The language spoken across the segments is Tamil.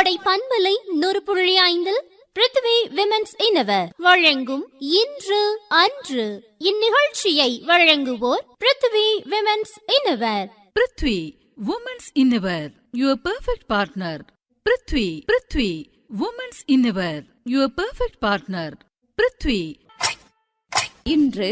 கோடை பண்பலை நூறு புள்ளி ஐந்தில் பிருத்வி விமென்ஸ் இனவர் வழங்கும் இன்று அன்று இந்நிகழ்ச்சியை வழங்குவோர் Prithvi women's innerwear Prithvi women's innerwear your perfect partner Prithvi Prithvi women's innerwear your perfect partner Prithvi இன்று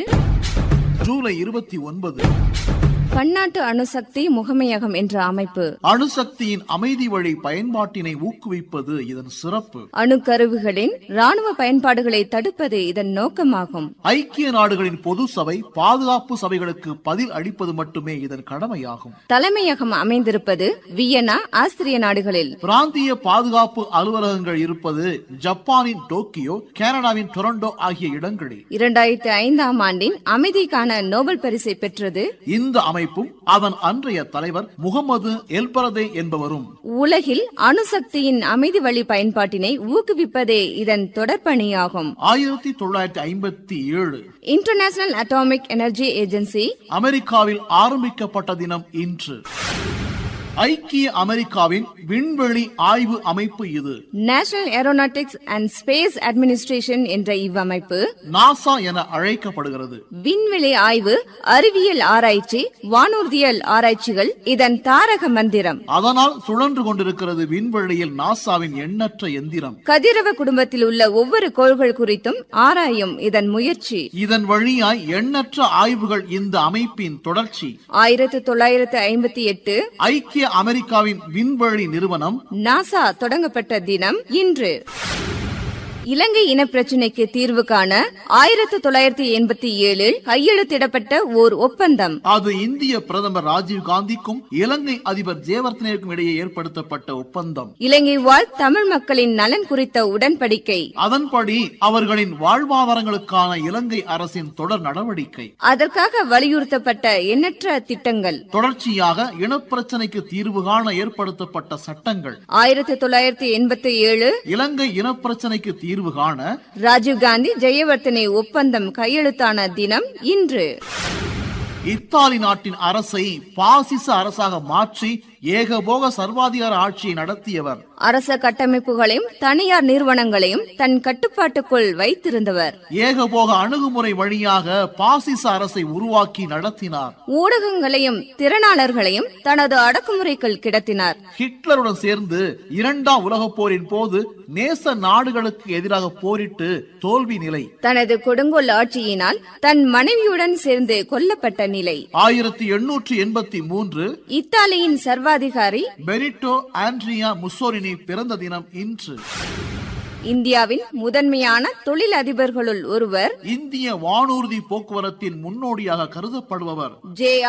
ஜூலை இருபத்தி ஒன்பது பன்னாட்டு அணுசக்தி முகமையகம் என்ற அமைப்பு அணுசக்தியின் அமைதி வழி பயன்பாட்டினை ஊக்குவிப்பது இதன் சிறப்பு அணுக்கருவுகளின் ராணுவ பயன்பாடுகளை தடுப்பது இதன் நோக்கமாகும் ஐக்கிய நாடுகளின் பொது சபை பாதுகாப்பு சபைகளுக்கு பதில் அளிப்பது மட்டுமே இதன் கடமையாகும் தலைமையகம் அமைந்திருப்பது வியன்னா ஆஸ்திரிய நாடுகளில் பிராந்திய பாதுகாப்பு அலுவலகங்கள் இருப்பது ஜப்பானின் டோக்கியோ கனடாவின் டொரண்டோ ஆகிய இடங்களில் இரண்டாயிரத்தி ஐந்தாம் ஆண்டின் அமைதிக்கான நோபல் பரிசை பெற்றது இந்த அமைப்பும் அதன் அன்றைய தலைவர் முகமது எல்பரதே என்பவரும் உலகில் அணுசக்தியின் அமைதி வழி பயன்பாட்டினை ஊக்குவிப்பதே இதன் தொடர்பணியாகும் ஆயிரத்தி தொள்ளாயிரத்தி ஐம்பத்தி ஏழு இன்டர்நேஷனல் அட்டாமிக் எனர்ஜி ஏஜென்சி அமெரிக்காவில் ஆரம்பிக்கப்பட்ட தினம் இன்று ஐக்கிய அமெரிக்காவின் விண்வெளி ஆய்வு அமைப்பு இது national aeronautics and space administration என்ற இவ்வமைப்பு நாசா என அழைக்கப்படுகிறது விண்வெளி ஆய்வு அறிவியல் ஆராய்ச்சி வானூர்தியல் ஆராய்ச்சிகள் இதன் தாரக மந்திரம் அதனால் சுழன்று கொண்டிருக்கிறது விண்வெளியில் நாசாவின் எண்ணற்ற எந்திரம் கதிரவ குடும்பத்தில் உள்ள ஒவ்வொரு கோள்கள் குறித்தும் ஆராயும் இதன் முயற்சி இதன் வழியாய் எண்ணற்ற ஆய்வுகள் இந்த அமைப்பின் தொடர்ச்சி ஆயிரத்து தொள்ளாயிரத்து ஐம்பத்தி எட்டு ஐக்கிய அமெரிக்காவின் விண்வெளி நிறுவனம் நாசா தொடங்கப்பட்ட தினம் இன்று இலங்கை இனப்பிரச்சினைக்கு தீர்வு காண ஆயிரத்து தொள்ளாயிரத்தி எண்பத்தி ஏழில் கையெழுத்திடப்பட்ட ஓர் ஒப்பந்தம் அது இந்திய பிரதமர் ராஜீவ் காந்திக்கும் இலங்கை அதிபர் ஜெயவர்தனேவுக்கும் இடையே ஏற்படுத்தப்பட்ட ஒப்பந்தம் இலங்கை வாழ் தமிழ் மக்களின் நலன் குறித்த உடன்படிக்கை அதன்படி அவர்களின் வாழ்வாதாரங்களுக்கான இலங்கை அரசின் தொடர் நடவடிக்கை அதற்காக வலியுறுத்தப்பட்ட எண்ணற்ற திட்டங்கள் தொடர்ச்சியாக இனப்பிரச்சனைக்கு தீர்வு காண ஏற்படுத்தப்பட்ட சட்டங்கள் ஆயிரத்தி தொள்ளாயிரத்தி எண்பத்தி ஏழு இலங்கை இனப்பிரச்சனைக்கு தீர்வு காண ராஜீவ்காந்தி ஜெயவர்த்தனை ஒப்பந்தம் கையெழுத்தான தினம் இன்று இத்தாலி நாட்டின் அரசை பாசிச அரசாக மாற்றி ஏகபோக சர்வாதிகார ஆட்சியை நடத்தியவர் அரச கட்டமைப்புகளையும் தனியார் நிறுவனங்களையும் தன் கட்டுப்பாட்டுக்குள் வைத்திருந்தவர் ஏகபோக அணுகுமுறை வழியாக பாசிச அரசை உருவாக்கி நடத்தினார் ஊடகங்களையும் திறனாளர்களையும் தனது அடக்குமுறைக்குள் கிடத்தினார் ஹிட்லருடன் சேர்ந்து இரண்டாம் உலகப் போரின் போது நேச நாடுகளுக்கு எதிராக போரிட்டு தோல்வி நிலை தனது கொடுங்கோல் ஆட்சியினால் தன் மனைவியுடன் சேர்ந்து கொல்லப்பட்ட நிலை ஆயிரத்தி எண்ணூற்றி எண்பத்தி மூன்று இத்தாலியின் சர்வாதிகாரி பெனிட்டோ ஆண்ட்ரியா முசோரினி பிறந்த தினம் இன்று இந்தியாவின் முதன்மையான தொழில் அதிபர்களுள் ஒருவர் இந்திய வானூர்தி போக்குவரத்தின் முன்னோடியாக கருதப்படுபவர் ஜே